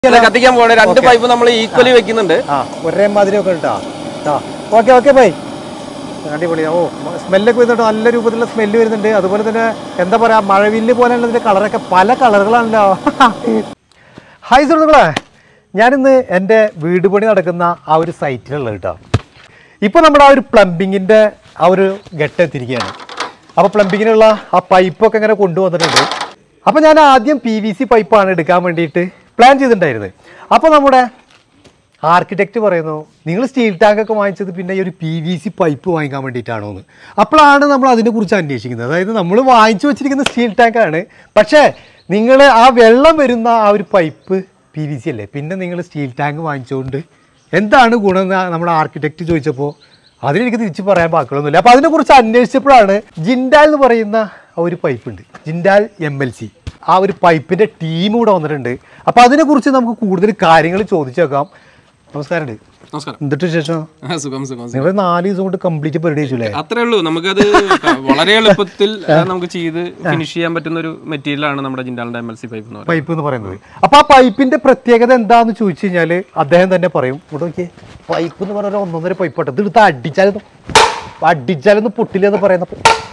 ഇത് കത്തിക്കാൻ പോകണേ രണ്ട് പൈപ്പ് നമ്മൾ ഈക്വലി വെക്കുന്നുണ്ട് ആ ഒരേ മാതിരി ഒക്കെ ഉണ്ടാ ആ ഓക്കെ ഓക്കെ ബൈ അടിപൊളി ഓ സ്മെല്ലൊക്കെ വരുന്നുണ്ട് നല്ല രൂപത്തിലുള്ള സ്മെല്ല് വരുന്നുണ്ട് അതുപോലെ തന്നെ എന്താ പറയാ മഴവില്ല് പോലെയുള്ള ഇതിന്റെ കളറൊക്കെ പല കളറുകളാണല്ലോ ഹായ് സുഹൃത്തുക്കളെ ഞാനിന്ന് എൻ്റെ വീട് പണി നടക്കുന്ന ആ ഒരു സൈറ്റിലുള്ള കേട്ടോ ഇപ്പോൾ നമ്മുടെ ആ ഒരു പ്ലംബിങ്ങിൻ്റെ ആ ഒരു ഘട്ടം എത്തിയിരിക്കുകയാണ് അപ്പോൾ പ്ലംബിങ്ങിനുള്ള ആ പൈപ്പൊക്കെ ഇങ്ങനെ കൊണ്ടുവന്നിട്ടുണ്ട് അപ്പോൾ ഞാൻ ആദ്യം പി വി സി പൈപ്പാണ് എടുക്കാൻ വേണ്ടിയിട്ട് പ്ലാൻ ചെയ്തിട്ടുണ്ടായിരുന്നത് അപ്പോൾ നമ്മുടെ ആർക്കിടെക്റ്റ് പറയുന്നു നിങ്ങൾ സ്റ്റീൽ ടാങ്ക് ഒക്കെ വാങ്ങിച്ചത് പിന്നെ ഈ ഒരു പി വി സി പൈപ്പ് വാങ്ങിക്കാൻ വേണ്ടിയിട്ടാണോ എന്ന് അപ്പോഴാണ് നമ്മൾ അതിനെക്കുറിച്ച് അന്വേഷിക്കുന്നത് അതായത് നമ്മൾ വാങ്ങിച്ചു വെച്ചിരിക്കുന്ന സ്റ്റീൽ ടാങ്കാണ് പക്ഷേ നിങ്ങൾ ആ വെള്ളം വരുന്ന ആ ഒരു പൈപ്പ് പി വി സി അല്ലേ പിന്നെ നിങ്ങൾ സ്റ്റീൽ ടാങ്ക് വാങ്ങിച്ചുകൊണ്ട് എന്താണ് ഗുണം എന്ന് നമ്മുടെ ആർക്കിടെക്റ്റ് ചോദിച്ചപ്പോൾ അതിലെനിക്ക് തിരിച്ച് പറയാൻ ബാക്കിയൊന്നുമില്ല അപ്പോൾ അതിനെക്കുറിച്ച് അന്വേഷിച്ചപ്പോഴാണ് ജിൻഡാൽ എന്ന് പറയുന്ന ആ ഒരു പൈപ്പ് ഉണ്ട് ജിൻഡാൽ എം എൽ സി ആ ഒരു പൈപ്പിൻ്റെ ടീം ഇവിടെ വന്നിട്ടുണ്ട് അപ്പോൾ അതിനെക്കുറിച്ച് നമുക്ക് കൂടുതൽ കാര്യങ്ങൾ ചോദിച്ചേക്കാം നമസ്കാരം നമസ്കാരം എന്നിട്ട് ശേഷം ആ, സുഖം സുഖം സുഖം. നിങ്ങൾ നാല് ദിവസം കൊണ്ട് കംപ്ലീറ്റ് പരിപാടി അല്ലേ അത്രേ ഉള്ളൂ നമുക്കത് വളരെ എളുപ്പത്തിൽ ആ, നമുക്ക് ചെയ്ത് ഫിനിഷ് ചെയ്യാൻ പറ്റുന്ന ഒരു മെറ്റീരിയൽ ആണ് നമ്മുടെ ജിൻഡാലിന്റെ എം എൽ സി പൈപ്പ് എന്ന് പറയുന്നത് പൈപ്പ് എന്ന് പറയുന്നത് അപ്പൊ ആ പൈപ്പിന്റെ പ്രത്യേകത എന്താന്ന് ചോദിച്ചു കഴിഞ്ഞാല് അദ്ദേഹം തന്നെ പറയും ഇവിടെ നോക്കിയേ പൈപ്പ് എന്ന് പറഞ്ഞ ഒന്നൊന്നര പൈപ്പ് കേട്ടോ ഇത് എടുത്ത് അടിച്ചാലൊന്നും അടിച്ചാലൊന്നും പൊട്ടില്ലെന്ന് പറയുന്ന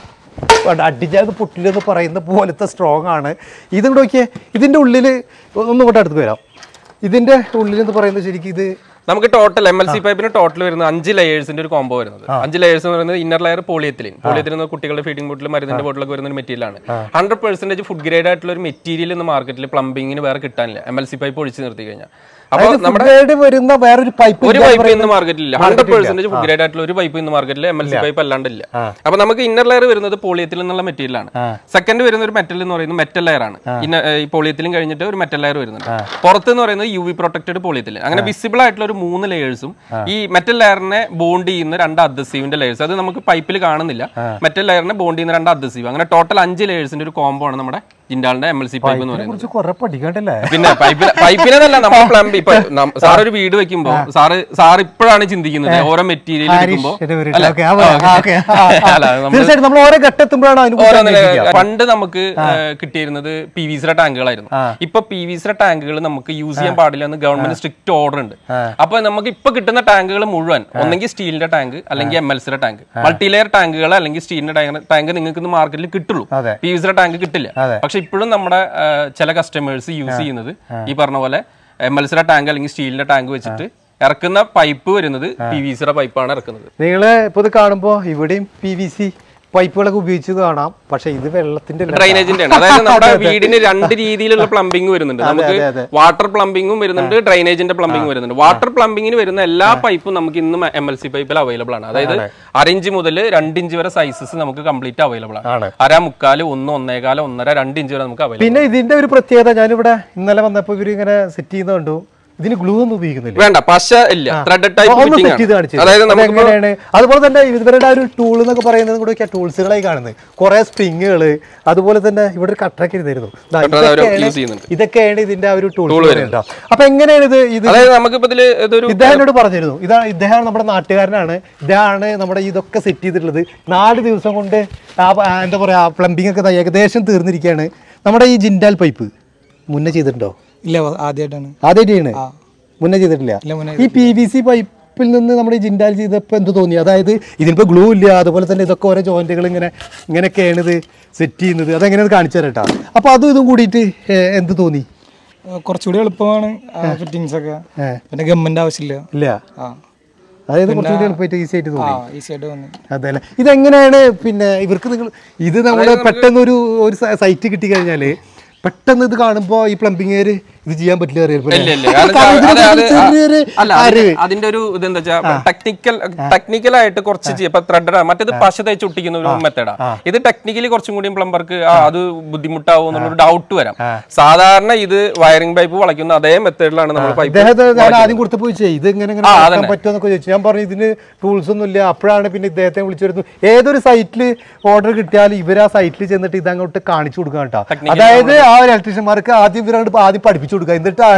വേണ്ട, അടിച്ചാലൊന്നും പൊട്ടില്ലെന്ന് പറയുന്ന പോലത്തെ സ്ട്രോങ് ആണ് ഇതും കൂടെ നോക്കിയേ ഇതിന്റെ ഉള്ളിൽ ഒന്നും കൂടെ അടുത്ത് വരാം ഇതിന്റെ ഉള്ളിൽ എന്ന് പറയുന്നത് ശരിക്കും ഇത് നമുക്ക് ടോട്ടൽ എം എൽ സി പൈപ്പിന് ടോട്ടൽ വരുന്നത് അഞ്ച് ലെയേഴ്സിന്റെ ഒരു കോംബോ വരുന്നത് അഞ്ച് ലെയേഴ്സ് എന്ന് പറയുന്നത് ഇന്നർ ലെയർ പോളിയത്തിലിൻ പോളിയത്തിലിൻ എന്ന് കുട്ടികളുടെ ഫീഡിംഗ് ബോട്ടിൽ മരുന്നിന്റെ ബോട്ടിലൊക്കെ വരുന്ന ഒരു മെറ്റീരിയൽ ആണ് ഹൺഡ്രഡ് പെർസെന്റേജ് ഫുഡ് ഗ്രേഡ് ആയിട്ടുള്ള ഒരു മെറ്റീരിയൽ ഇന്ന് മാർക്കറ്റിൽ പ്ലംബിങ്ങിന് വേറെ കിട്ടാനില്ല എം എൽ സി പൈപ്പ് ഒഴിച്ച് നിർത്തി കഴിഞ്ഞാൽ അപ്പോൾ നമ്മുടെ ഗ്രേഡ് വരുന്ന വേറൊരു പൈപ്പ് ഒരു പൈപ്പ് ഇന്ന് മാർക്കറ്റിലില്ല ഹൺഡ്രഡ് പെർസെന്റേജ് ഫുഡ് ഗ്രേഡ് ആയിട്ടുള്ള ഒരു പൈപ്പ് ഇന്ന് മാർക്കറ്റിൽ എം എൽ സി പൈപ്പ് അല്ലാണ്ടില്ല അപ്പൊ നമുക്ക് ഇന്നർ ലെയർ വരുന്നത് പോളിയത്തിൽ എന്നുള്ള മെറ്റീരിയൽ ആണ് സെക്കൻഡ് വരുന്ന ഒരു മെറ്റൽ എന്ന് പറയുന്നത് മെറ്റൽ ലെയർ ആണ് ഇന്ന ഈ പോളിയത്തിലും കഴിഞ്ഞിട്ട് ഒരു മെറ്റൽ ലെയർ വരുന്നുണ്ട് പുറത്ത് എന്ന് പറയുന്നത് യു വി പ്രൊട്ടക്റ്റഡ് പോളിയത്തിൽ അങ്ങനെ വിസിബിൾ ആയിട്ടുള്ള ഒരു മൂന്ന് ലെയേഴ്സും ഈ മെറ്റൽ ലെയറിനെ ബോണ്ട് ചെയ്യുന്ന രണ്ട് അദ്സീവിന്റെ ലെയേഴ്സ് അത് നമുക്ക് പൈപ്പിൽ കാണുന്നില്ല മെറ്റൽ ലെയറിനെ ബോണ്ട് ചെയ്യുന്ന രണ്ട് അദ്സീവ് അങ്ങനെ ടോട്ടൽ അഞ്ച് ലെയേഴ്സിന്റെ ഒരു കോംബോ ആണ് നമ്മുടെ ജിൻഡാളിന്റെ എം എൽ സി പൈപ്പ് എന്ന് പറയുന്നത് കുറിച്ച് കുറെ പഠിക്കണ്ടല്ലേ പിന്നെ പൈപ്പിൽ പൈപ്പിനെന്നല്ല നമ്മൾ പ്ലംബ് ഇപ്പൊ സാർ ഒരു വീട് വെക്കുമ്പോ സാറ് സാർ ഇപ്പോഴാണ് ചിന്തിക്കുന്നത് ഓരോ മെറ്റീരിയൽ എടുക്കുമ്പോ ഇത് വരും. അല്ല, ഓക്കേ, ആ പറയാം. ആ, ഓക്കേ. ആ, ആ. അല്ല, അത് നമ്മള് തീർച്ചയായിട്ടും നമ്മൾ ഓരോ ഘട്ടെത്തുമ്പോഴാണ് അതിന് കുറിച്ച് ഓരോന്നിനെ അന്വേഷിക്കുക. പണ്ട് നമുക്ക് ഏഹ്, കിട്ടിയിരുന്നത് പി വി സിയുടെ ടാങ്കുകളായിരുന്നു ഇപ്പൊ പി വി സിയുടെ ടാങ്കുകൾ നമുക്ക് യൂസ് ചെയ്യാൻ പാടില്ല എന്ന് ഗവൺമെന്റ് സ്ട്രിക്റ്റ് ഓർഡർ ഉണ്ട് അപ്പൊ നമുക്ക് ഇപ്പൊ കിട്ടുന്ന ടാങ്കുകൾ മുഴുവൻ ഒന്നെങ്കിൽ സ്റ്റീലിന്റെ ടാങ്ക് അല്ലെങ്കിൽ എം എൽ സിയുടെ ടാങ്ക് മൾട്ടി ലെയർ ടാങ്കുകൾ അല്ലെങ്കിൽ സ്റ്റീലിന്റെ ടാങ്ക് നിങ്ങൾക്ക് ഇന്ന് മാർക്കറ്റിൽ കിട്ടുള്ളൂ അതെ. പി വി സിയുടെ ടാങ്ക് കിട്ടില്ല പക്ഷെ ഇപ്പോഴും നമ്മുടെ ഏഹ്, ചില കസ്റ്റമേഴ്സ് യൂസ് ചെയ്യുന്നത് ഈ പറഞ്ഞ പോലെ എം എൽ സിയുടെ ടാങ്ക് അല്ലെങ്കിൽ സ്റ്റീലിന്റെ ടാങ്ക് വെച്ചിട്ട് ഇറക്കുന്ന പൈപ്പ് വരുന്നത് പി വി സിയുടെ പൈപ്പാണ് ഇറക്കുന്നത് നിങ്ങള് ഇപ്പൊ ഇത് കാണുമ്പോ ഇവിടെയും പി വി സി പൈപ്പുകളൊക്കെ ഉപയോഗിച്ച് കാണാം പക്ഷെ ഇത് വെള്ളത്തിന്റെ അല്ല. ഡ്രൈനേജിന്റെ ആണ് അതായത് നമ്മുടെ വീടിന് രണ്ട് രീതിയിലുള്ള പ്ലംബിംഗ് വരുന്നുണ്ട് നമുക്ക് അതെ, അതെ. വാട്ടർ പ്ലംബിങ്ങും വരുന്നുണ്ട് ഡ്രൈനേജിന്റെ പ്ലംബിംഗ് വരുന്നുണ്ട് വാട്ടർ പ്ലംബിങ്ങിന് വരുന്ന എല്ലാ പൈപ്പും നമുക്ക് ഇന്നും എം എൽ സി പൈപ്പിൽ അവൈലബിൾ ആണ് അതായത് അരയിഞ്ച് മുതൽ രണ്ട് ഇഞ്ച് വരെ സൈസസ് നമുക്ക് കംപ്ലീറ്റ് അവൈലബിൾ ആണ് ആണ്. അര മുക്കാല് ഒന്ന് ഒന്നേകാല് ഒന്നര രണ്ട് ഇഞ്ച് വരെ നമുക്ക് അവൈലബിൾ പിന്നെ ഇതിന്റെ ഒരു പ്രത്യേകത ഞാനിവിടെ ഇന്നലെ വന്നപ്പോ ഇവര് ഇങ്ങനെ സെറ്റ് ചെയ്യുന്നത് കണ്ടു ഇതിന് ഗ്ലൂ ഒന്നും ഉപയോഗിക്കുന്നില്ല വേണ്ട പശ ഇല്ല ത്രെഡ് ടൈപ്പ് ഒന്ന് ഫിറ്റിംഗ് സെറ്റ് ചെയ്ത് കാണിച്ചു അതായത് നമുക്ക് എങ്ങനെയാണ് അതുപോലെ തന്നെ ഇവരുടെ ആ ഒരു ടൂൾ എന്നൊക്കെ പറയുന്നത് കൂടെ ടൂൾസുകളായി കാണുന്നത് കുറെ സ്പ്രിങ്ങുകൾ അതുപോലെ തന്നെ ഇവിടെ ഒരു കട്ടറൊക്കെ ഇരുന്നിരുന്നു ദാ കട്ടർ അവര് ഇതൊക്കെയാണ് use ചെയ്യുന്നുണ്ട്. ഇതൊക്കെയാണ് ഇതിന്റെ ആ ഒരു ടൂൾ അപ്പൊ എങ്ങനെയാണ് ഇത് ഇത് അതായത് നമുക്കിപ്പോ ഇതില് ഇതൊരു ഇദ്ദേഹം എന്നോട് പറഞ്ഞിരുന്നു ഇതാ ഇദ്ദേഹം നമ്മുടെ നാട്ടുകാരനാണ് ഇദ്ദേഹമാണ് നമ്മുടെ ഇതൊക്കെ സെറ്റ് ചെയ്തിട്ടുള്ളത് നാല് ദിവസം കൊണ്ട് ആ പ- ആ എന്താ പറയാ പ്ലംബിംഗ് ഒക്കെ ദാ ഏകദേശം തീർന്നിരിക്കുകയാണ് നമ്മുടെ ഈ ജിൻഡാൽ പൈപ്പ് മുന്നേ ചെയ്തിട്ടുണ്ടോ ഇല്ല ആദ്യമായിട്ടാണ് ആദ്യമായിട്ടാണ് മുന്നേ ചെയ്തിട്ടില്ല ഇല്ല മുന്നേ ഈ പി വി സി പൈപ്പിൽ നിന്ന് നമ്മുടെ ഈ ജിൻഡാൽ ചെയ്തപ്പോൾ എന്ത് തോന്നി അതായത് ഇതിനിപ്പോൾ ഗ്ലൂ ഇല്ല അതുപോലെ തന്നെ ഇതൊക്കെ ഓരോ ജോയിന്റുകൾ ഇങ്ങനെ ഇങ്ങനെയൊക്കെയാണ് ഇത് സെറ്റ് ചെയ്യുന്നത് അതെങ്ങനെയാണ് കാണിച്ചു തരട്ടാ അപ്പോൾ അതും ഇതും കൂടിയിട്ട് ഏ, എന്ത് തോന്നി ആ, കുറച്ചുകൂടി എളുപ്പമാണ് ഫിറ്റിങ്സ് ഒക്കെ ഏ. പിന്നെ ഗവൺമെന്റ് ആവശ്യമില്ല ഇല്ല ആ അതായത് കുറച്ചുകൂടി എളുപ്പമായിട്ട് ഈസി ആയിട്ട് ആ തോന്നി ഈസി ആയിട്ട് വന്നു അതെ അല്ലേ ഇതെങ്ങനെയാണ് പിന്നെ ഇവർക്ക് നിങ്ങൾ ഇത് നമ്മൾ പെട്ടെന്ന് ഒരു ഒരു സൈറ്റ് കിട്ടിക്കഴിഞ്ഞാൽ പെട്ടെന്ന് ഇത് കാണുമ്പോൾ ഈ പ്ലംബിങ്ങേര് ഇത് ചെയ്യാൻ പറ്റില്ല അറിയാം ഇല്ല ഇല്ല കാരണം കാരണം വെച്ചാ- ഇതിനെ അത് കുറിച്ച് അത് ചെറിയൊരു അല്ല അതിന്റെ- അതിന്റെ ഒരു ഇതെന്താ വെച്ചാൽ ടെക്നിക്കൽ ടെക്നിക്കൽ ആയിട്ട് കുറച്ച് ചെയ്യ- ഇപ്പൊ ത്രെഡ് മറ്റേത് പശ തേച്ച് ഒട്ടിക്കുന്ന ഒരു മെത്തേഡാ ഇത് ടെക്നിക്കലി കുറച്ചും കൂടി പ്ലംബർക്ക് അത് ബുദ്ധിമുട്ടാവും എന്നുള്ളൊരു ഡൗട്ട് വരാം സാധാരണ ഇത് വയറിംഗ് പൈപ്പ് വളയ്ക്കുന്ന അതേ മെത്തേഡിലാണ് നമ്മൾ പൈപ്പ് ഇദ്ദേഹത്തെ ഞാൻ ആദ്യം കൊടുത്തപ്പോൾ ചോദിച്ചേ ഇത് ഇങ്ങനെ ഇങ്ങനെ ആ, നടക്കാൻ അതന്നെ. പറ്റുമോ എന്നൊക്കെ ചോദിച്ചു ഞാൻ പറഞ്ഞു ഇതിന് ടൂൾസ് ഒന്നും ഇല്ല അപ്പോഴാണ് പിന്നെ ഇദ്ദേഹത്തെ വിളിച്ചു വരുന്നു ഏതൊരു സൈറ്റിൽ ഓർഡർ കിട്ടിയാൽ ഇവർ ആ സൈറ്റിൽ ചെന്നിട്ട് ഇത് അങ്ങോട്ട് കാണിച്ചു കൊടുക്കുക കേട്ടോ അതായത് ആ ഒരു ഇലക്ട്രീഷ്യന്മാർക്ക് ആദ്യം ഇവരങ്ങോട്ട് ആദ്യം പഠിപ്പിച്ചു കൊടുക്കുക എന്നിട്ടാണ്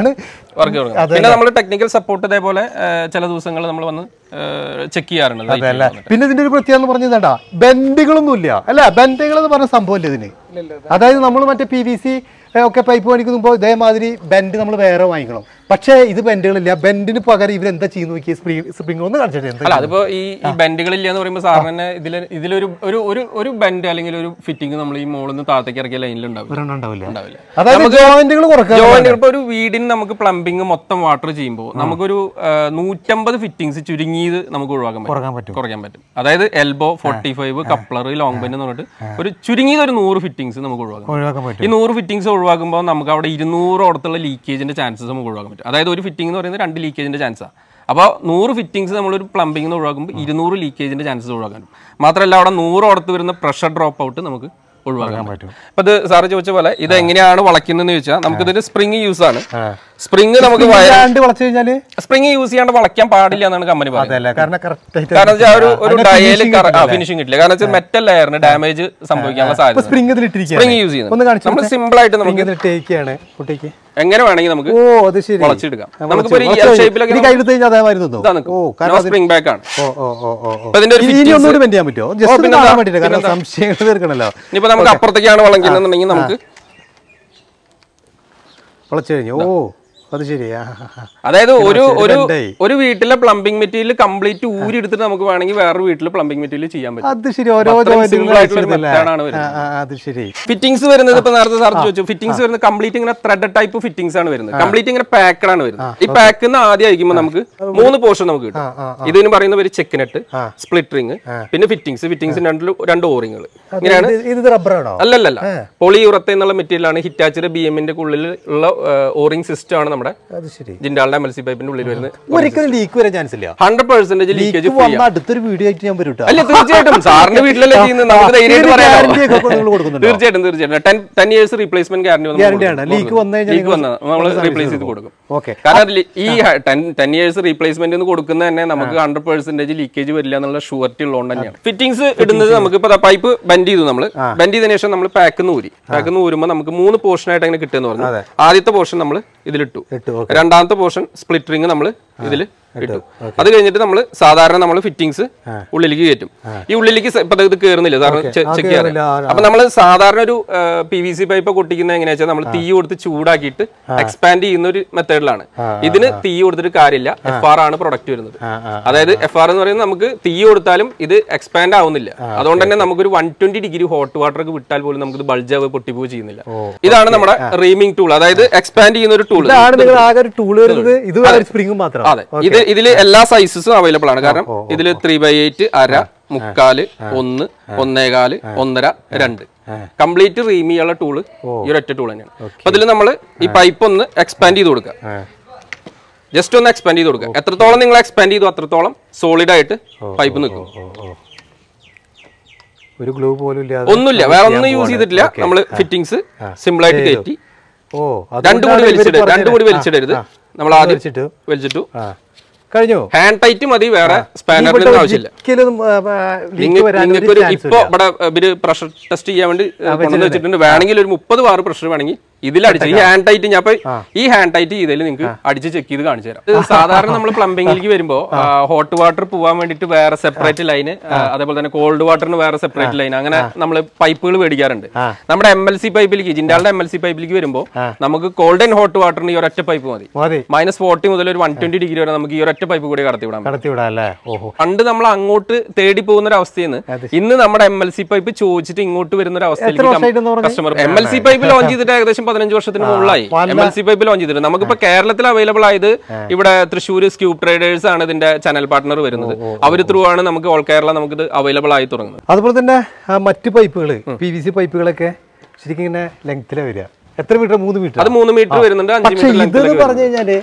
വർക്ക് തുടങ്ങും പിന്നെ നമ്മൾ ടെക്നിക്കൽ സപ്പോർട്ട് ഇതേപോലെ ആ, ചില ദിവസങ്ങൾ നമ്മൾ വന്ന് ചെക്ക് ചെയ്യാറുണ്ട് light അല്ലേ വന്നിട്ട്. പിന്നെ ഇതിന്റെ ഒരു പ്രത്യേകത എന്ന് പറഞ്ഞാ ബെൻഡുകളൊന്നും ഇല്ല അല്ല ബെൻഡുകൾ എന്ന് പറഞ്ഞ സംഭവമില്ല ഇതിന് അതായത് നമ്മൾ മറ്റേ പി വി സി ഒക്കെ പൈപ്പ് മേടിക്കുമ്പോൾ ഇതേമാതിരി ബെൻഡ് നമ്മൾ വേറെ വാങ്ങിക്കണം പക്ഷേ ഇത് ബെൻഡുകളില്ല ബെൻഡിന് പകരം ഇവർ എന്താ ചെയ്യുന്നു നോക്കി സ്പ്രിംഗ് സ്പ്രിംഗ് ഒന്ന് കാണിച്ചിട്ട് എന്താ അല്ല അതിപ്പോ ഈ ഈ ബെൻഡുകളില്ല എന്ന് പറയുമ്പോൾ സാറിന് തന്നെ ഇതിൽ ഇതിലൊരു ഒരു ഒരു ഒരു ബെൻഡ് അല്ലെങ്കിൽ ഒരു ഫിറ്റിംഗ് നമ്മൾ ഈ മുകളിൽ നിന്ന് താഴത്തേക്ക് ഇറക്കിയ ലൈനിൽ ഉണ്ടാവില്ല ഒരെണ്ണം ഉണ്ടാവില്ല ഉണ്ടാവില്ല അതായത് ജോയിന്റുകൾ കുറക്കുക ജോയിന്റ് ഇപ്പൊ ഒരു വീടിന് നമുക്ക് പ്ലംബിംഗ് മൊത്തം വാട്ടർ ചെയ്യുമ്പോൾ നമുക്കൊരു ആ, നൂറ്റമ്പത് ഫിറ്റിംഗ്സ് ചുരുങ്ങിയത് നമുക്ക് ഒഴിവാക്കാൻ പറ്റും കുറക്കാൻ പറ്റും കുറയ്ക്കാൻ പറ്റും അതായത് elbow forty five coupler long bend എന്ന് പറഞ്ഞിട്ട് ഒരു ചുരുങ്ങിയത് ഒരു നൂറ് ഫിറ്റിംഗ്സ് നമുക്ക് ഒഴിവാക്കാം ഒഴിവാക്കാൻ പറ്റും ഈ നൂറ് ഫിറ്റിംഗ്സ് ഒഴിവാക്കുമ്പോൾ നമുക്ക് അവിടെ ഇരുന്നൂറോടത്തുള്ള ലീക്കേജിന്റെ ചാൻസസ് നമുക്ക് ഒഴിവാക്കാൻ പറ്റും അതായത് ഒരു ഫിറ്റിംഗ് എന്ന് പറയുന്നത് രണ്ട് ലീക്കേജിന്റെ ചാൻസാണ് അപ്പോൾ നൂറ് ഫിറ്റിംഗ്സ് നമ്മളൊരു പ്ലംബിംഗ് ഒഴിവാക്കുമ്പോൾ ഇരുന്നൂറ് ലീക്കേജിന്റെ ചാൻസസ് ഒഴിവാക്കാൻ പറ്റും മാത്രമല്ല അവിടെ നൂറോടത്ത് വരുന്ന പ്രഷർ ഡ്രോപ്പ് ഔട്ട് നമുക്ക് ഒഴിവാക്കാൻ പറ്റും അപ്പൊ ഇത് സാറ് ചോദിച്ച പോലെ ഇത് എങ്ങനെയാണ് വളയ്ക്കുന്നതെന്ന് ചോദിച്ചാൽ നമുക്കിതൊരു സ്പ്രിങ് യൂസ് ആണ് സ്പ്രിങ് നമുക്ക് ഇല്ലാണ്ട് വളച്ചു കഴിഞ്ഞാല് സ്പ്രിങ് യൂസ് ചെയ്യാണ്ട് വളയ്ക്കാൻ പാടില്ല എന്നാണ് കമ്പനി പറയുന്നത് അതല്ല കാരണം കറക്റ്റ് കാരണം വെച്ചാൽ ഒരു ഒരു ഡയല് ഫിനിഷിംഗ് കിട്ടില്ല കാരണം വെച്ചാൽ മെറ്റൽ ലെയറിന് ഡാമേജ് സംഭവിക്കാനുള്ള സാധ്യത സ്പ്രിംഗ് ഇതിലിട്ടിരിക്കുക സ്പ്രിങ് യൂസ് ചെയ്യുന്നത് ഒന്ന് കാണിച്ചു നമ്മൾ സിമ്പിൾ ആയിട്ട് നമുക്ക് ഇതിലിട്ടേക്കാണ് കുട്ടിക്ക് എങ്ങനെ വേണമെങ്കിൽ നമുക്ക് ഓ അത് ശരി വളച്ചെടുക്കാം ആ, നമുക്കിപ്പോ ഒരു വളച്ച് എൽ വളച്ച് ഷേപ്പിലൊക്കെ ഇനി കയ്യിൽ കഴിഞ്ഞാൽ അതേമാതിരി നിന്നു ഇതാ നിൽക്കും. ഓ നോ കാരണം അത് സ്പ്രിംഗ് ബാക്ക് ആണ് ഓ ഓ ഓ ഓ ഓ അപ്പൊ ഇതിന്റെ ഒരു ഇനി fittings- ഒന്നുകൂടി ബെൻഡ് ചെയ്യാൻ പറ്റുമോ ജസ്റ്റ് പിന്നെന്താ? കാണാൻ വേണ്ടിയിട്ട് കാരണം സംശയങ്ങൾ തീർക്കണല്ലോ ഇനിയിപ്പോ നമുക്ക് അപ്പുറത്തേക്കാണ് വളയ്ക്കുന്നുണ്ടെങ്കിൽ നമുക്ക് വളച്ചു കഴിഞ്ഞു ഓ അത് ശരി ആ, ആ, ആ. അതായത് ഒരു ഒരു ബെൻഡായി. ഒരു വീട്ടിലെ പ്ലംബിംഗ് മെറ്റീരിയൽ കംപ്ലീറ്റ് ഊരി എടുത്തിട്ട് നമുക്ക് വേണമെങ്കിൽ വേറൊരു വീട്ടിൽ പ്ലംബിംഗ് മെറ്റീരിയൽ ചെയ്യാൻ പറ്റും അത് ശരി ഓരോ അത്രയും joint simple കൾ ആയിട്ടുള്ള ഒരു വെച്ചിരുന്നല്ലേ? method ആണ് വരുന്നത്. ആ, ആ, അത് ശരി ഫിറ്റിംഗ്സ് വരുന്നത് ഇപ്പൊ നേരത്തെ സാർ ചോദിച്ചു ഫിറ്റിംഗ്സ് വരുന്നത് കംപ്ലീറ്റ് ഇങ്ങനെ ത്രെഡ് ടൈപ്പ് ഫിറ്റിംഗ്സ് ആണ് വരുന്നത് കംപ്ലീറ്റ് ഇങ്ങനെ പാക്കഡ് ആണ് വരുന്നത് ഈ പാക്ക് ആദ്യം അയക്കുമ്പോൾ നമുക്ക് മൂന്ന് പോർഷൻ നമുക്ക് കിട്ടും ആ, ആ, ഇതിന് പറയുന്ന പേര് ചെക്ക് നെറ്റ് സ്പ്ലിറ്റ് റിംഗ് പിന്നെ ഫിറ്റിംഗ്സ് ഫിറ്റിംഗ്സ് രണ്ട് രണ്ട് ഓറിങ്ങൾ ഇങ്ങനെയാണ് ഇത് ഇത് റബ്ബറാണോ അല്ലല്ലല്ല പോളി യുറത്തെ എന്നുള്ള മെറ്റീരിയൽ ആണ് ഹിറ്റാച്ചിയുടെ ബി എമ്മിന്റെ ഉള്ളിൽ ഉള്ള ഓറിംഗ് സിസ്റ്റം ആണ് നമ്മുടെ അത് ശരി ജിൻഡാളിന്റെ എം എൽ സി പൈപ്പിന്റെ ഉള്ളിൽ വരുന്നത് ഒരിക്കലും ലീക്ക് വരാൻ ചാൻസ് ഇല്ല ഹൺഡ്രഡ് പെർസെന്റേജ് ലീക്കേജ് ലീക്ക് വന്ന അടുത്തൊരു വീഡിയോ ആയിട്ട് ഞാൻ വരും കേട്ടോ. അല്ല തീർച്ചയായിട്ടും സാറിന്റെ വീട്ടിലല്ലേ ചെയ്യുന്നത് നമുക്ക് ധൈര്യമായിട്ട് ഇതിന് പറയാമോ guarantee ഒക്കെ നിങ്ങൾ കൊടുക്കുന്നുണ്ടോ? തീർച്ചയായിട്ടും തീർച്ചയായിട്ടും ten ten years replacement guarantee Guarantee ആണ്. Leak വന്നു കഴിഞ്ഞാൽ ലീക്ക് വന്ന നമ്മൾ റീപ്ലേസ് ചെയ്ത് കൊടുക്കും ഓക്കെ കാരണം അത് ലി- ഈ ടെൻ ഇയേഴ്സ് റീപ്ലേസ്മെന്റ് എന്ന് കൊടുക്കുന്ന തന്നെ നമുക്ക് ഹൺഡ്രഡ് പെർസെന്റേജ് ലീക്കേജ് വരില്ല എന്നുള്ള ഷുവർട്ടി ഉള്ളതുകൊണ്ട് തന്നെയാണ് ഫിറ്റിംഗ്സ് ഇടുന്നത് നമുക്ക് ഇപ്പൊ പൈപ്പ് ബെൻഡ് ചെയ്തു നമ്മൾ ബെൻഡ് ചെയ്തതിനു ശേഷം നമ്മൾ പാക്ക് ഊരി പാക്ക് ഊരുമ്പോൾ നമുക്ക് മൂന്ന് പോർഷൻ ആയിട്ട് അങ്ങനെ കിട്ടുമെന്ന് പറഞ്ഞു ആദ്യത്തെ പോർഷൻ നമ്മൾ ഇതിലിട്ടു ഇട്ടു രണ്ടാമത്തെ പോർഷൻ സ്പ്ലിറ്റ് റിംഗ് നമ്മൾ ഇതിൽ ഇട്ടു അത് കഴിഞ്ഞിട്ട് നമ്മൾ സാധാരണ നമ്മൾ ഫിറ്റിംഗ്സ് ഉള്ളിലേക്ക് കയറ്റും ഈ ഉള്ളിലേക്ക് സ- ഇപ്പൊ ഇത് കയറുന്നില്ല സാറിന് ചെക്ക് ചെയ്യാൻ കേറില്ല. ആ, അപ്പൊ നമ്മൾ സാധാരണ ഒരു പി വി സി പൈപ്പ് കൊട്ടിക്കുന്നത് എങ്ങനെയാ വെച്ചാൽ നമ്മൾ തീ കൊടുത്ത് ചൂടാക്കിയിട്ട് എക്സ്പാൻഡ് ചെയ്യുന്ന ഒരു മെത്തേഡിലാണ് ഇതിന് തീ കൊടുത്തിട്ട് കാര്യമില്ല എഫ് ആർ ആണ് പ്രൊഡക്റ്റ് വരുന്നത് ആ, ആ. അതായത് എഫ് ആർ എന്ന് പറയുന്നത് നമുക്ക് തീ കൊടുത്താലും ഇത് എക്സ്പാൻഡ് ആവുന്നില്ല അതുകൊണ്ട് തന്നെ നമുക്കൊരു one twenty degree hot water ഒക്കെ വിട്ടാൽ പോലും നമുക്ക് ബൾജ് ആവുക പൊട്ടിപ്പോവുക ചെയ്യുന്നില്ല ഇതാണ് നമ്മുടെ റീമിംഗ് ടൂൾ അതായത് എക്സ്പാൻഡ് ചെയ്യുന്ന ഒരു ടൂൾ ഇതാണ് നിങ്ങൾ ആകെ ഒരു ടൂൾ വരുന്നത് ഇത് ഒരു സ്പ്രിംഗും മാത്രം അതെ ഇത് ഇതില് എല്ലാ സൈസസും അവൈലബിൾ ആണ് കാരണം ഇതില് ത്രീ ബൈ എയ്റ്റ് അര മുക്കാല് ഒന്ന് ഒന്നേകാല് ഒന്നര രണ്ട് കംപ്ലീറ്റ് റീമിയുള്ള ടൂള് ഈ ഒരൊറ്റ ടൂൾ തന്നെയാണ് അപ്പൊ ഇതിൽ നമ്മൾ ഈ പൈപ്പ് ഒന്ന് എക്സ്പാൻഡ് ചെയ്ത് കൊടുക്കുക ജസ്റ്റ് ഒന്ന് എക്സ്പാൻഡ് ചെയ്ത് കൊടുക്കുക എത്രത്തോളം നിങ്ങൾ എക്സ്പാൻഡ് ചെയ്തു അത്രത്തോളം സോളിഡ് ആയിട്ട് പൈപ്പ് നിൽക്കും ഒരു ഗ്ലൂ പോലും ഇല്ലാതെ ഒന്നുമില്ല വേറെ ഒന്നും യൂസ് ചെയ്തിട്ടില്ല നമ്മൾ ഫിറ്റിംഗ്സ് സിമ്പിൾ ആയിട്ട് കയറ്റി ഓ രണ്ടു കൂടി വലിച്ചിടരുത് രണ്ടു കൂടി വലിച്ചിടരുത് നമ്മൾ ആദ്യം വലിച്ചിട്ടു വലിച്ചിട്ടു ആ കഴിഞ്ഞു ഹാൻഡ് ടൈറ്റ് മതി വേറെ സ്പാനറിന്റെ ആവശ്യമില്ല ഒരിക്കലും ലീക്ക് നിങ്ങ- വരാൻ ഒരു നിങ്ങൾക്കൊരു chance ഇപ്പൊ ഇവിടെ ഇവര് പ്രഷർ ടെസ്റ്റ് ചെയ്യാൻ വേണ്ടി ഏഹ്, കൊണ്ടുവന്ന് വെച്ചിട്ടുണ്ട് വേണമെങ്കിൽ ഒരു മുപ്പത് ബാർ പ്രഷർ വേണമെങ്കിൽ ഇതിലടിച്ച് ഈ ഹാൻഡ് ടൈറ്റ് ഞാൻ ഇപ്പൊ ഈ ഹാൻഡ് ടൈറ്റ് ചെയ്തതിൽ നിങ്ങൾക്ക് അടിച്ച് ചെക്ക് ചെയ്ത് കാണിച്ചു തരാം ഇത് സാധാരണ നമ്മൾ പ്ലംബിംഗിലേക്ക് വരുമ്പോ ഹോട്ട് വാട്ടർ പോകാൻ വേണ്ടിട്ട് വേറെ സെപ്പറേറ്റ് ലൈന് അതേപോലെ തന്നെ കോൾഡ് വാട്ടറിന് വേറെ സെപ്പറേറ്റ് ലൈൻ അങ്ങനെ നമ്മൾ പൈപ്പുകൾ മേടിക്കാറുണ്ട് നമ്മുടെ എം എൽ സി പൈപ്പിലേക്ക് ജിൻഡാളുടെ എം എൽ സി പൈപ്പിലേക്ക് വരുമ്പോൾ നമുക്ക് കോൾഡ് ആൻഡ് ഹോട്ട് വാട്ടറിന് ഈ ഒരൊറ്റ പൈപ്പ് മതി മതി മൈനസ് ഫോർട്ടി മുതൽ ഒരു വൺ ട്വന്റി ഡിഗ്രി വരെ നമുക്ക് ഈ ഒരൊറ്റ പൈപ്പ് കൂടി കടത്തി വിടാം കടത്തിവിടാം അല്ലേ ഓഹോ പണ്ട് നമ്മൾ അങ്ങോട്ട് തേടി പോകുന്ന ഒരു അവസ്ഥയിൽ നിന്ന് ഇന്ന് നമ്മുടെ എം എൽ സി പൈപ്പ് ചോദിച്ചിട്ട് ഇങ്ങോട്ട് വരുന്ന ഒരു വർഷമായിട്ടെന്ന് അവസ്ഥയിലേക്ക് customer M L C pipe launch ചെയ്തിട്ട് ഏകദേശം പതിനഞ്ച് വർഷത്തിന് മുകളിലായി M L C pipe launch ചെയ്തിട്ട് നമുക്കിപ്പോ കേരളത്തിൽ അവൈലബിൾ ആയത് ഇവിടെ തൃശ്ശൂർ സ്ക്യൂബ് ട്രേഡേഴ്സ് ആണ് ഇതിന്റെ ചാനൽ പാർട്ണർ വരുന്നത് അവർ ത്രൂ ആണ് നമുക്ക് ഓൾ കേരള നമുക്ക് ഇത് അവൈലബിൾ ആയി തുടങ്ങുന്നത് അതുപോലെ തന്നെ ആ മറ്റ് പൈപ്പുകൾ പി വി സി പൈപ്പുകളൊക്കെ ശരിക്കും ഇങ്ങനെ ലെങ്ത്തിലാണ് വരിക എത്ര മീറ്റർ മൂന്ന് മീറ്റർ അത് മൂന്ന് മീറ്റർ വരുന്നുണ്ട് അഞ്ച് പക്ഷെ മീറ്റർ ഇതെന്ന് പറഞ്ഞു കഴിഞ്ഞാല്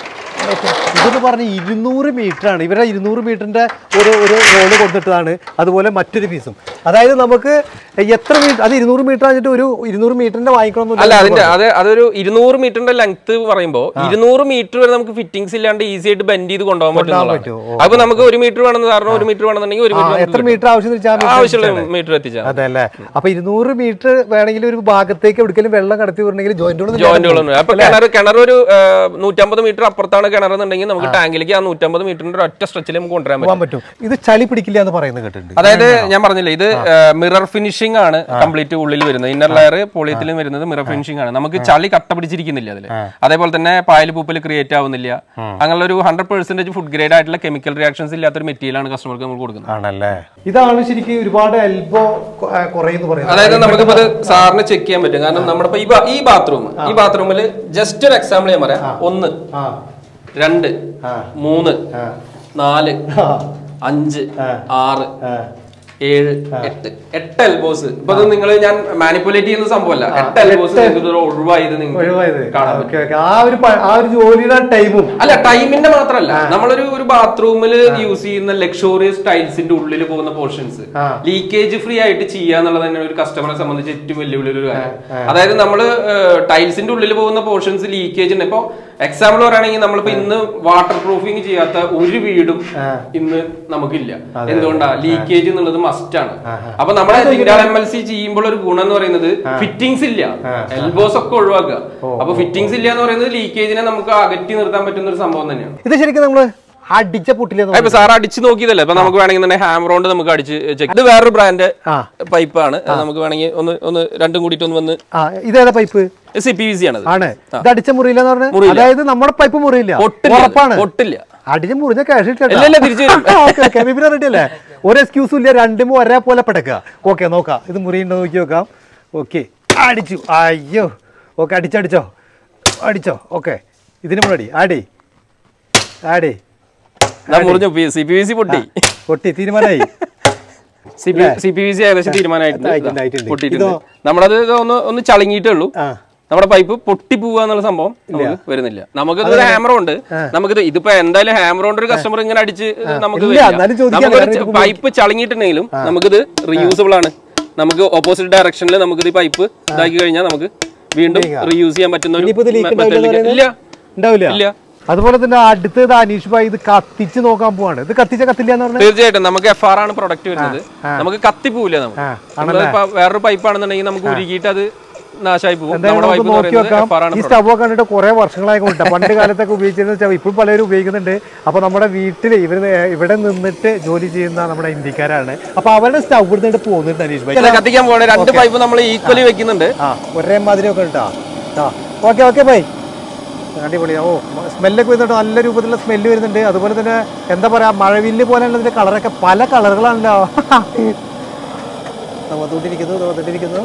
ഇതെന്ന് പറഞ്ഞ ഇരുന്നൂറ് മീറ്റർ ആണ് ഇവരുടെ ഇരുന്നൂറ് മീറ്ററിന്റെ ഒരു ഒരു റോള് കൊടുത്തിട്ടതാണ് അതുപോലെ മറ്റൊരു പീസും അതായത് നമുക്ക് എത്ര മീറ്റർ അത് ഇരുന്നൂറ് മീറ്റർ ആയിട്ട് ഒരു ഇരുന്നൂറ് മീറ്ററിന്റെ അല്ല വാങ്ങിക്കണമെന്നില്ല അതിന്റെ അത് അതൊരു ഇരുന്നൂറ് മീറ്ററിന്റെ ലെങ്ത് പറയുമ്പോൾ ഇരുന്നൂറ് മീറ്റർ വരെ നമുക്ക് ഫിറ്റിംഗ്സ് ഇല്ലാണ്ട് ഈസി ആയിട്ട് ബെൻഡ് ചെയ്ത് കൊണ്ടുപോകാൻ പറ്റുമോ? പറ്റും അപ്പൊ നമുക്ക് ഒരു മീറ്റർ വേണമെന്ന് കാരണം ഒരു മീറ്റർ വേണമെന്നുണ്ടെങ്കിൽ ഒരു ആ, മീറ്റർ എത്ര മീറ്റർ ആവശ്യം എന്ന് വെച്ചാൽ ആവശ്യമുള്ള മീറ്റർ എത്തിച്ചാൽ അതെ അല്ലേ അപ്പൊ ഇരുന്നൂറ് മീറ്റർ വേണമെങ്കിൽ ഒരു ഭാഗത്തേക്ക് എവിടേക്കെങ്കിലും വെള്ളം കടത്തി വിടണമെങ്കിൽ ജോയിന്റുകൾ ജോയിന്റുകളൊന്നും അപ്പൊ കിണർ കിണർ ഒരു ആ, നൂറ്റമ്പത് മീറ്റർ അപ്പുറത്താണ് കിണർ എന്നുണ്ടെങ്കിൽ നമുക്ക് ടാങ്കിലേക്ക് ആ നൂറ്റമ്പത് മീറ്ററിന്റെ ഒറ്റ സ്ട്രെച്ചിൽ നമുക്ക് കൊണ്ടുവരാൻ പറ്റും പോകാൻ പറ്റും ഇത് ചളി പിടിക്കില്ല എന്ന് പറയുന്നത് കേട്ടിട്ടുണ്ട് അതായത് ഞാൻ പറഞ്ഞില്ലേ ഇത് മിറർ ഫിനിഷിംഗ് ആണ് കംപ്ലീറ്റ് ഉള്ളിൽ വരുന്നത് ഇന്നർ ലെയർ പോളിയത്തിലും വരുന്നത് മിറർ ഫിനിഷിംഗ് ആണ് നമുക്ക് ചളി കട്ട പിടിച്ചിരിക്കുന്നില്ല അതിൽ അതേപോലെ തന്നെ പായൽ പൂപ്പൽ ക്രിയേറ്റ് ആവുന്നില്ല അങ്ങനെയുള്ള ഒരു ഹൺഡ്രഡ് പെർസെന്റേജ് ഫുഡ് ഗ്രേഡ് ആയിട്ടുള്ള കെമിക്കൽ റിയാക്ഷൻസ് ഇല്ലാത്തൊരു മെറ്റീരിയൽ ആണ് കസ്റ്റമർക്ക് നമ്മൾ കൊടുക്കുന്നത് ആണല്ലേ ഇതാണ് ശരിക്കും ഒരുപാട് എൽബോ കുറയെന്ന് പറയുന്നത് അതായത് നമുക്കിപ്പോ ഇത് സാറിന് ചെക്ക് ചെയ്യാൻ പറ്റും കാരണം നമ്മുടെ ഇപ്പൊ ഈ ബാ- ഈ ബാത്റൂം ഈ ബാത്റൂമിൽ ജസ്റ്റ് ഒരു എക്സാമ്പിൾ ഞാൻ പറയാം ഒന്ന് ആ രണ്ട് ആ. മൂന്ന് ആ. നാല് ആ. അഞ്ച് ആ. ആറ് ആ. ഏഴ് എട്ട് എട്ട് എൽബോസ് ഇപ്പൊ ഇത് നിങ്ങൾ ഞാൻ മാനിപ്പുലേറ്റ് ചെയ്യുന്ന സംഭവമല്ല എട്ട് എൽബോസ് നിങ്ങൾക്ക് ഒഴിവായത് നിങ്ങൾക്ക് ഒഴിവായത് കാണാൻ പറ്റും ഓക്കെ ഓക്കെ ആ ഒരു പ- ആ ഒരു ജോലിയുടെ ടൈമും അല്ല ടൈമിന്റെ മാത്രമല്ല നമ്മളൊരു ഒരു ബാത്റൂമിൽ യൂസ് ചെയ്യുന്ന ലക്ഷോറിയസ് ടൈൽസിന്റെ ഉള്ളിൽ പോകുന്ന പോർഷൻസ് ആ. ലീക്കേജ് ഫ്രീ ആയിട്ട് ചെയ്യാന്നുള്ളത് തന്നെ ഒരു കസ്റ്റമറെ സംബന്ധിച്ച് ഏറ്റവും വെല്ലുവിളി ഒരു കാര്യം അതായത് നമ്മൾ ടൈൽസിന്റെ ഉള്ളിൽ പോകുന്ന പോർഷൻസ് ലീക്കേജ് ഉണ്ട് ഇപ്പൊ എക്സാമ്പിൾ പറയുകയാണെങ്കിൽ നമ്മളിപ്പോ ഇന്ന് വാട്ടർ പ്രൂഫിങ് ചെയ്യാത്ത ഒരു വീടും ഇന്ന് നമുക്കില്ല എന്തുകൊണ്ടാ ലീക്കേജ് എന്നുള്ളത് മസ്റ്റ് ആണ് അപ്പൊ നമ്മളെ എം എൽ സി ചെയ്യുമ്പോൾ ഒരു ഗുണം എന്ന് പറയുന്നത് ഫിറ്റിംഗ്സ് ഇല്ല എൽബോസ് ഒക്കെ ഒഴിവാക്കുക അപ്പൊ ഫിറ്റിംഗ്സ് ഇല്ല എന്ന് പറയുന്നത് ലീക്കേജിനെ നമുക്ക് അകറ്റി നിർത്താൻ പറ്റുന്ന ഒരു സംഭവം തന്നെയാണ് ഇത് ശരിക്കും നമ്മള് അടിച്ച പൊട്ടില്ലെന്ന് ഇപ്പൊ സാർ അടിച്ച് നോക്കിയതല്ലേ ഇപ്പൊ നമുക്ക് വേണമെങ്കിൽ ഹാമർ കൊണ്ട് നമുക്ക് അടിച്ച് ചെക്ക് ഇത് വേറൊരു ബ്രാൻഡ് ആ. പൈപ്പാണ് നമുക്ക് വേണമെങ്കിൽ ഒന്ന് ഒന്ന് രണ്ടും കൂടിയിട്ട് ഒന്ന് വന്ന് ആ ഇതേതാ pipe C P V C ആണ് ആണ് ഇത് അടിച്ച മുറിയില്ല എന്ന് പറഞ്ഞാൽ മുറിയില്ല. അതായത് നമ്മുടെ പൈപ്പ് മുറിയില്ല ഒട്ടില്ല ഉറപ്പാണ് ഒട്ടില്ല അടിച്ച് മുറിഞ്ഞ ക്യാഷ് ഇല്ല, ഇല്ല, തിരിച്ച് വരും. റെഡി അല്ലേ ഒരു എക്സ്ക്യൂസും ഇല്ല രണ്ടും ഒരേപോലെ പിടക്കുക ഓക്കെ നോക്കാം ഇത് മുറിയുണ്ടോ നോക്കി നോക്കാം ഓക്കെ അടിച്ചു അയ്യോ ഓക്കെ അടിച്ചടിച്ചോ അടിച്ചോ ഓക്കെ ഇതിനും കൂടെ അടി ആടി ആടി ഞാൻ മുറിഞ്ഞു സി പി വി സി പൊട്ടി പൊട്ടി തീരുമാനമായി C P C P V C ഏകദേശം ആയിട്ടുണ്ട്, തീരുമാനമായിട്ടുണ്ട് ആയിട്ടുണ്ട്. ഇതാ, പൊട്ടിയിട്ടുണ്ട് ഇതോ? നമ്മളത് ഇത് ഒന്ന് ഒന്ന് ചളങ്ങിയിട്ടേ ഉള്ളൂ ആ നമ്മുടെ പൈപ്പ് പൊട്ടി പോവുക എന്നുള്ള സംഭവം നമുക്ക് വരുന്നില്ല നമുക്കിത് ഒരു ഹാമർ ഉണ്ട് നമുക്കിത് ഇതിപ്പോ എന്തായാലും ഹാമർ കൊണ്ട് ഒരു കസ്റ്റമർ ഇങ്ങനെ അടിച്ച് നമുക്ക് ഇല്ല, വരില്ല. എന്നാലും ചോദിക്കാം, നമുക്കൊരു വേറെ ച- പൈപ്പ് ചളങ്ങിയിട്ടുണ്ടെങ്കിലും നമുക്കിത് റീയൂസബിൾ ആണ് നമുക്ക് ഓപ്പോസിറ്റ് ഡയറക്ഷനിൽ നമുക്ക് ഈ പൈപ്പ് ഇതാക്കി കഴിഞ്ഞാൽ നമുക്ക് വീണ്ടും റീയൂസ് ചെയ്യാൻ പറ്റുന്ന ഒരു ഇനിയിപ്പോ ഇത് leak method ഉണ്ടാവില്ല ലേക്ക്- എന്ന് ഇല്ല ഉണ്ടാവില്ല ഇല്ല അതുപോലെ തന്നെ അടുത്തത് അനീഷ് ഭായി ഇത് കത്തിച്ച് നോക്കാൻ പോവാണ് ഇത് കത്തിച്ച കത്തില്ല എന്ന് പറഞ്ഞാൽ തീർച്ചയായിട്ടും നമുക്ക് എഫ് ആർ ആണ് പ്രൊഡക്റ്റ് വരുന്നത് നമുക്ക് കത്തിപ്പോവില്ല നമുക്ക് ആ, നമ്മളിപ്പോ വേറൊരു പൈപ്പ് ആണെന്നുണ്ടെങ്കിൽ നമുക്ക് ഉരുകിയിട്ട് അത് നാശമായി പോകും എന്തായാലും നമ്മുടെ നമുക്ക് പൈപ്പ് എന്ന് നോക്കി പറയുന്നത് വെക്കാം എഫ് ആർ ആണ് ഈ സ്റ്റവ് ഒക്കെ കണ്ടിട്ട് കുറെ വർഷങ്ങളായി കൊണ്ടിട്ട് പണ്ട് കാലത്തൊക്കെ ഉപയോഗിച്ചിരുന്ന സ്റ്റവ് ഇപ്പോഴും പലരും ഉപയോഗിക്കുന്നുണ്ട് അപ്പൊ നമ്മുടെ വീട്ടിൽ ഇവർ ഇവിടെ നിന്നിട്ട് ജോലി ചെയ്യുന്ന നമ്മുടെ ഇന്ത്യക്കാരാണ് അപ്പൊ അവരുടെ സ്റ്റവ് എടുത്തിട്ട് പോകുന്നുണ്ട് അനീഷ് ഭായി ഇത് കത്തിക്കാൻ പോകണേ രണ്ട് പൈപ്പ് നമ്മൾ ഈക്വലി വെക്കുന്നുണ്ട് ആ ഒരേ മാതിരി ഒക്കെ ഉണ്ടാ ആ ഓക്കെ ഓക്കെ ബൈ അടിപൊളിയാ ഓ സ്മെല്ലൊക്കെ വരുന്നുണ്ട് നല്ല രൂപത്തിലുള്ള സ്മെല്ല് വരുന്നുണ്ട് അതുപോലെ തന്നെ എന്താ പറയാ മഴവില്ല് പോലെയുള്ള ഇതിന്റെ കളറൊക്കെ പല കളറുകളാണല്ലോ വന്നുകൊണ്ടിരിക്കുന്നു വന്നിട്ടിരിക്കുന്നു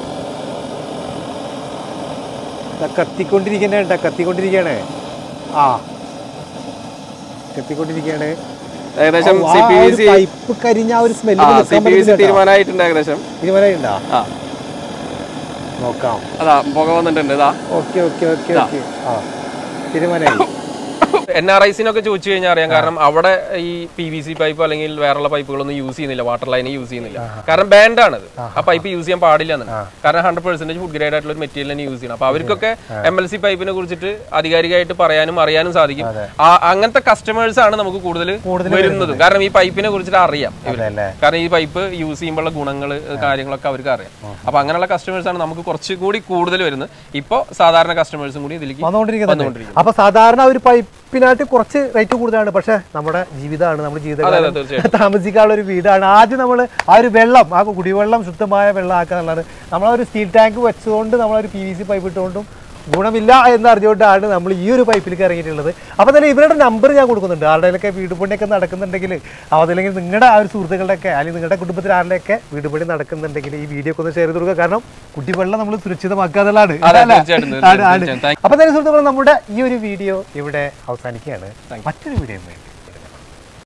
കത്തിക്കൊണ്ടിരിക്കുന്നുണ്ട് കത്തിക്കൊണ്ടിരിക്കുകയാണ് ആ കത്തിക്കൊണ്ടിരിക്കുകയാണ് ഏകദേശം C P V C pipe കരിഞ്ഞ ആ ഒരു C P V C smell തീരുമാനമായിട്ടുണ്ട് ഏകദേശം തീരുമാനമുണ്ടോ ആ നോക്കാം അതാ പുക വന്നിട്ടുണ്ട് ഇതാ ഓക്കെ ഓക്കെ ഓക്കെ ഓക്കെ ആ തീരുമാനമായി എൻ ആർ ഐസിനൊക്കെ ചോദിച്ചു കഴിഞ്ഞാൽ അറിയാം കാരണം അവിടെ ഈ പി വി സി പൈപ്പ് അല്ലെങ്കിൽ വേറെയുള്ള പൈപ്പുകളൊന്നും യൂസ് ചെയ്യുന്നില്ല വാട്ടർ ലൈൻ യൂസ് ചെയ്യുന്നില്ല കാരണം ബാൻഡ് ആണത് ആ പൈപ്പ് യൂസ് ചെയ്യാൻ പാടില്ല എന്നാണ് കാരണം ഹൺഡ്രഡ് പെർസെന്റേജ് ഫുഡ് ഗ്രേഡ് ആയിട്ടുള്ള ഒരു മെറ്റീരിയൽ തന്നെ യൂസ് ചെയ്യണം അപ്പൊ അവർക്കൊക്കെ എം എൽ സി പൈപ്പിനെ കുറിച്ചിട്ട് ആധികാരികമായിട്ട് പറയാനും അറിയാനും സാധിക്കും ആ അങ്ങനത്തെ കസ്റ്റമേഴ്സ് ആണ് നമുക്ക് കൂടുതൽ വരുന്നതും കാരണം ഈ പൈപ്പിനെ കുറിച്ചിട്ട് അറിയാം ഇവര്. അല്ലേ കാരണം ഈ പൈപ്പ് യൂസ് ചെയ്യുമ്പോഴുള്ള ഗുണങ്ങൾ കാര്യങ്ങളൊക്കെ അവർക്ക് അറിയാം അപ്പൊ അങ്ങനെയുള്ള കസ്റ്റമേഴ്സ് ആണ് നമുക്ക് കുറച്ചുകൂടി കൂടുതൽ വരുന്നത് ഇപ്പൊ സാധാരണ കസ്റ്റമേഴ്സും കൂടി ഇതിലേക്ക് വന്നുകൊണ്ടിരിക്കുന്നുണ്ട് അപ്പൊ സാധാരണ ഒരു പൈപ്പിനായിട്ട് കുറച്ച് റേറ്റ് കൂടുതലാണ് പക്ഷെ നമ്മുടെ ജീവിതമാണ് നമ്മുടെ അതെ ജീവിതകാലം അതെ തീർച്ചയായും താമസിക്കാനുള്ള ഒരു വീടാണ് ആദ്യം നമ്മൾ ആ ഒരു വെള്ളം ആ കുടിവെള്ളം ശുദ്ധമായ വെള്ളം ആക്കുക എന്നുള്ളത് നമ്മളൊരു സ്റ്റീൽ ടാങ്ക് വെച്ചുകൊണ്ട് നമ്മളൊരു പി വി സി പൈപ്പ് ഇട്ടുകൊണ്ടും ഗുണമില്ല എന്ന് അറിഞ്ഞുകൊണ്ടാണ് നമ്മൾ ഈ ഒരു പൈപ്പിലേക്ക് ഇറങ്ങിയിട്ടുള്ളത് അപ്പോൾ തന്നെ ഇവരുടെ നമ്പർ ഞാൻ കൊടുക്കുന്നുണ്ട് ആരുടെയൊക്കെ വീട് പണിയൊക്കെ നടക്കുന്നുണ്ടെങ്കിൽ അതല്ലെങ്കിൽ നിങ്ങളുടെ ആ ഒരു സുഹൃത്തുക്കളുടെയൊക്കെ അല്ലെങ്കിൽ നിങ്ങളുടെ കുടുംബത്തിൽ ആരുടെയൊക്കെ വീട് പണി നടക്കുന്നുണ്ടെങ്കിൽ ഈ വീഡിയോ ഒക്കെ ഒന്ന് ഷെയർ ചെയ്ത് കൊടുക്കുക കാരണം കുടിവെള്ളം നമ്മൾ സുരക്ഷിതമാക്കുക എന്നുള്ളതാണ് അതെ, അതല്ലേ? തീർച്ചയായിട്ടും, ആണ്, ആണ്. തീർച്ചയായും. Thank അപ്പൊ തന്നെ സുഹൃത്തുക്കളെ നമ്മുടെ ഈ ഒരു വീഡിയോ ഇവിടെ അവസാനിക്കുകയാണ് മറ്റൊരു വീഡിയോ